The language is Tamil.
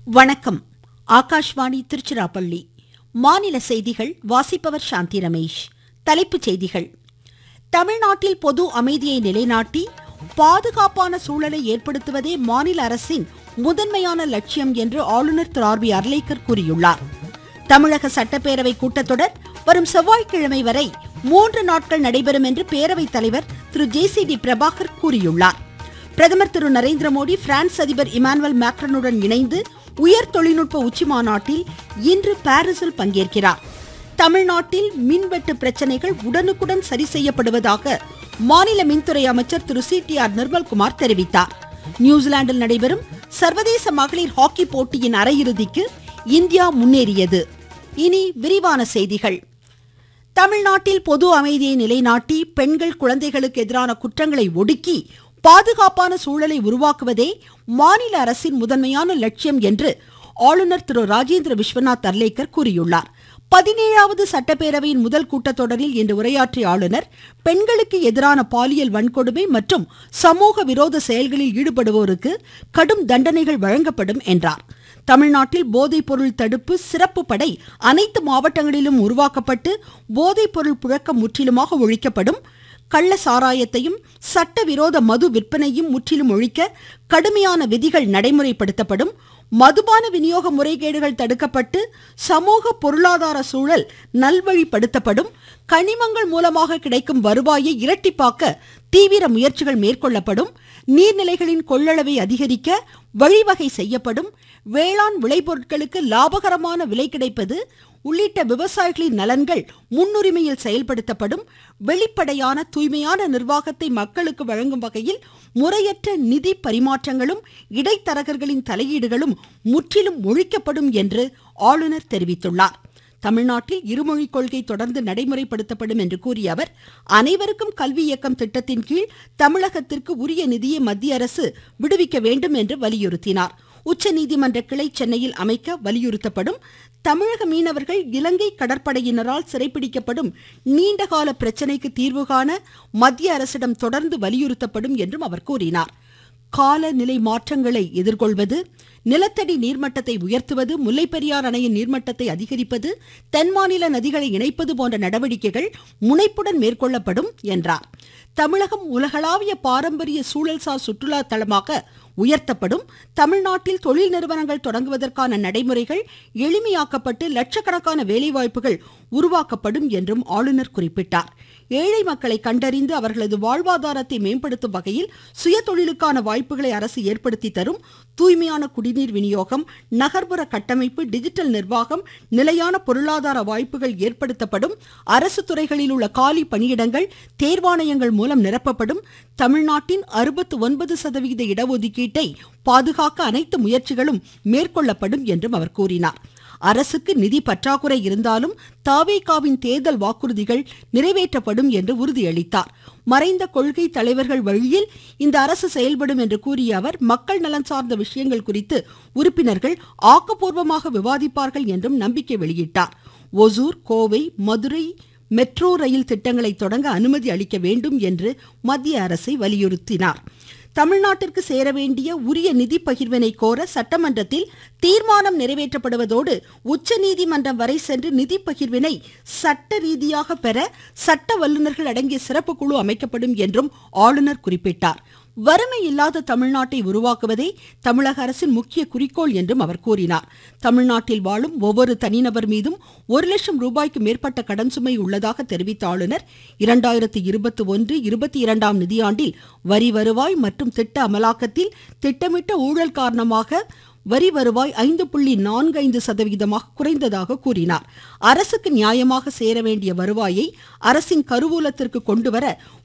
வணக்கம் ஆகாஷ்வாணி திருச்சிராப்பள்ளி மாநில செய்திகள் வாசிப்பவர் சாந்தி ரமேஷ் தலைப்புச் செய்திகள் தமிழ்நாட்டில் பொது அமைதியை நிலைநாட்டி பாதுகாப்பான சூழலை ஏற்படுத்துவதே மாநில அரசின் முதன்மையான லட்சியம் என்று ஆளுநர் திரு ஆர் பி அர்லேக்கர் கூறியுள்ளார் தமிழக சட்டப்பேரவை கூட்டத்தொடர் வரும் செவ்வாய்க்கிழமை வரை மூன்று நாட்கள் நடைபெறும் என்று பேரவைத் தலைவர் திரு ஜே சி டி பிரபாகர் கூறியுள்ளார் பிரதமர் திரு நரேந்திர மோடி பிரான்ஸ் அதிபர் இமானுவல் மேக்ரனுடன் இணைந்து உயர் தொழில்நுட்ப உச்சி மாநாட்டில் இன்று பாரிஸில் பங்கேற்கிறார் தமிழ்நாட்டில் மின்வெட்டு பிரச்சனைகள் உடனுக்குடன் சரி செய்யப்படுவதாக மாநில மின்துறை அமைச்சர் திரு சி டி ஆர் நிர்மல்குமார் தெரிவித்தார் நியூசிலாந்தில் நடைபெறும் சர்வதேச மகளிர் ஹாக்கி போட்டியின் அரையிறுதிக்கு இந்தியா முன்னேறியது இனி விரிவான செய்திகள் தமிழ்நாட்டில் பொது அமைதியை நிலைநாட்டி பெண்கள் குழந்தைகளுக்கு எதிரான குற்றங்களை ஒடுக்கி பாதுகாப்பான சூழலை உருவாக்குவதே மாநில அரசின் முதன்மையான லட்சியம் என்று ஆளுநர் திரு ராஜேந்திர விஸ்வநாத் அர்லேக்கர் கூறியுள்ளார் பதினேழாவது சட்டப்பேரவையின் முதல் கூட்டத்தொடரில் இன்று உரையாற்றிய ஆளுநர் பெண்களுக்கு எதிரான பாலியல் வன்கொடுமை மற்றும் சமூக விரோத செயல்களில் ஈடுபடுவோருக்கு கடும் தண்டனைகள் வழங்கப்படும் என்றார் தமிழ்நாட்டில் போதைப் பொருள் தடுப்பு சிறப்பு படை அனைத்து மாவட்டங்களிலும் உருவாக்கப்பட்டு போதைப் பொருள் புழக்கம் முற்றிலுமாக ஒழிக்கப்படும் கள்ள சாராயத்தையும் சட்டவிரோத மது விற்பனையும் முற்றிலும் ஒழிக்க கடுமையான விதிகள் நடைமுறைப்படுத்தப்படும் மதுபான விநியோக முறைகேடுகள் தடுக்கப்பட்டு சமூக பொருளாதார சூழல் நல்வழிப்படுத்தப்படும் கனிமங்கள் மூலமாக கிடைக்கும் வருவாயை இரட்டிப்பாக்க தீவிர முயற்சிகள் மேற்கொள்ளப்படும் நீர்நிலைகளின் கொள்ளளவை அதிகரிக்க வழிவகை செய்யப்படும் வேளாண் விளைபொருட்களுக்கு லாபகரமான விலை கிடைப்பது உள்ளிட்ட விவசாயிகளின் நலன்கள் முன்னுரிமையில் செயல்படுத்தப்படும் வெளிப்படையான தூய்மையான நிர்வாகத்தை மக்களுக்கு வழங்கும் வகையில் முறையற்ற நிதி பரிமாற்றங்களும் இடைத்தரகர்களின் தலையீடுகளும் முற்றிலும் ஒழிக்கப்படும் என்று ஆளுநர் தெரிவித்துள்ளார் தமிழ்நாட்டில் இருமொழிக் கொள்கை தொடர்ந்து நடைமுறைப்படுத்தப்படும் என்று கூறிய அவர் அனைவருக்கும் கல்வி இயக்கம் திட்டத்தின் கீழ் தமிழகத்திற்கு உரிய நிதியை மத்திய அரசு விடுவிக்க வேண்டும் என்று வலியுறுத்தினார் உச்சநீதிமன்ற கிளை சென்னையில் அமைக்க வலியுறுத்தப்படும் தமிழக மீனவர்கள் இலங்கை கடற்படையினரால் சிறைப்பிடிக்கப்படும் நீண்டகால பிரச்சினைக்கு தீர்வு காண மத்திய அரசிடம் தொடர்ந்து வலியுறுத்தப்படும் என்றும் அவர் கூறினார் காலநிலை மாற்றங்களை எதிர்கொள்வது நிலத்தடி நீர்மட்டத்தை உயர்த்துவது முல்லைப்பெரியார் அணையின் நீர்மட்டத்தை அதிகரிப்பது தென் மாநில நதிகளை இணைப்பது போன்ற நடவடிக்கைகள் முனைப்புடன் மேற்கொள்ளப்படும் என்றார் தமிழகம் உலகளாவிய பாரம்பரிய சூழல்சார் சுற்றுலா தலமாக உயர்த்தப்படும் தமிழ்நாட்டில் தொழில் நிறுவனங்கள் தொடங்குவதற்கான நடைமுறைகள் எளிமையாக்கப்பட்டு லட்சக்கணக்கான வேலைவாய்ப்புகள் உருவாக்கப்படும் என்றும் ஆளுநர் குறிப்பிட்டார் ஏழை மக்களை கண்டறிந்து அவர்களது வாழ்வாதாரத்தை மேம்படுத்தும் வகையில் சுய தொழிலுக்கான வாய்ப்புகளை அரசு ஏற்படுத்தி தரும் தூய்மையான குடிநீர் விநியோகம் நகர்ப்புற கட்டமைப்பு டிஜிட்டல் நிர்வாகம் நிலையான பொருளாதார வாய்ப்புகள் ஏற்படுத்தப்படும் அரசு துறைகளில் உள்ள காலி பணியிடங்கள் தேர்வாணையங்கள் மூலம் நிரப்பப்படும் தமிழ்நாட்டின் அறுபத்து ஒன்பது சதவிகித இடஒதுக்கீட்டை பாதுகாக்க அனைத்து முயற்சிகளும் மேற்கொள்ளப்படும் என்றும் அவர் கூறினார் அரசுக்கு நிதி பற்றாக்குறை இருந்தாலும் தாவேகாவின் தேர்தல் வாக்குறுதிகள் நிறைவேற்றப்படும் என்று உறுதியளித்தார் மறைந்த கொள்கை தலைவர்கள் வழியில் இந்த அரசு செயல்படும் என்று கூறிய அவர் மக்கள் நலன் சார்ந்த விஷயங்கள் குறித்து உறுப்பினர்கள் ஆக்கப்பூர்வமாக விவாதிப்பார்கள் என்றும் நம்பிக்கை வெளியிட்டார் ஒசூர் கோவை மதுரை மெட்ரோ ரயில் திட்டங்களை தொடங்க அனுமதி அளிக்க வேண்டும் என்று மத்திய அரசை வலியுறுத்தினார் தமிழ்நாட்டிற்கு சேர வேண்டிய உரிய நிதி பகிர்வினை கோர சட்டமன்றத்தில் தீர்மானம் நிறைவேற்றப்படுவதோடு உச்சநீதிமன்றம் வரை சென்று நிதி பகிர்வினை சட்ட ரீதியாக பெற சட்ட வல்லுநர்கள் அடங்கிய சிறப்பு குழு அமைக்கப்படும் என்றும் ஆளுநர் குறிப்பிட்டார் வறுமை இல்லாத தமிழ்நாட்டை உருவாக்குவதே தமிழக அரசின் முக்கிய குறிக்கோள் என்றும் அவர் கூறினார் தமிழ்நாட்டில் வாழும் ஒவ்வொரு தனிநபர் மீதும் ஒரு லட்சம் ரூபாய்க்கு மேற்பட்ட கடன் சுமை உள்ளதாக தெரிவித்த ஆளுநர் இரண்டாயிரத்தி இருபத்தி ஒன்று இருபத்தி இரண்டாம் நிதியாண்டில் வரி வருவாய் மற்றும் திட்ட அமலாக்கத்தில் திட்டமிட்ட ஊழல் காரணமாக வரி வருவாய் ஐந்து புள்ளி நான்கு ஐந்து சதவிகிதமாக குறைந்ததாக கூறினார் அரசுக்கு நியாயமாக சேர வேண்டிய வருவாயை அரசின் கருவூலத்திற்கு கொண்டுவர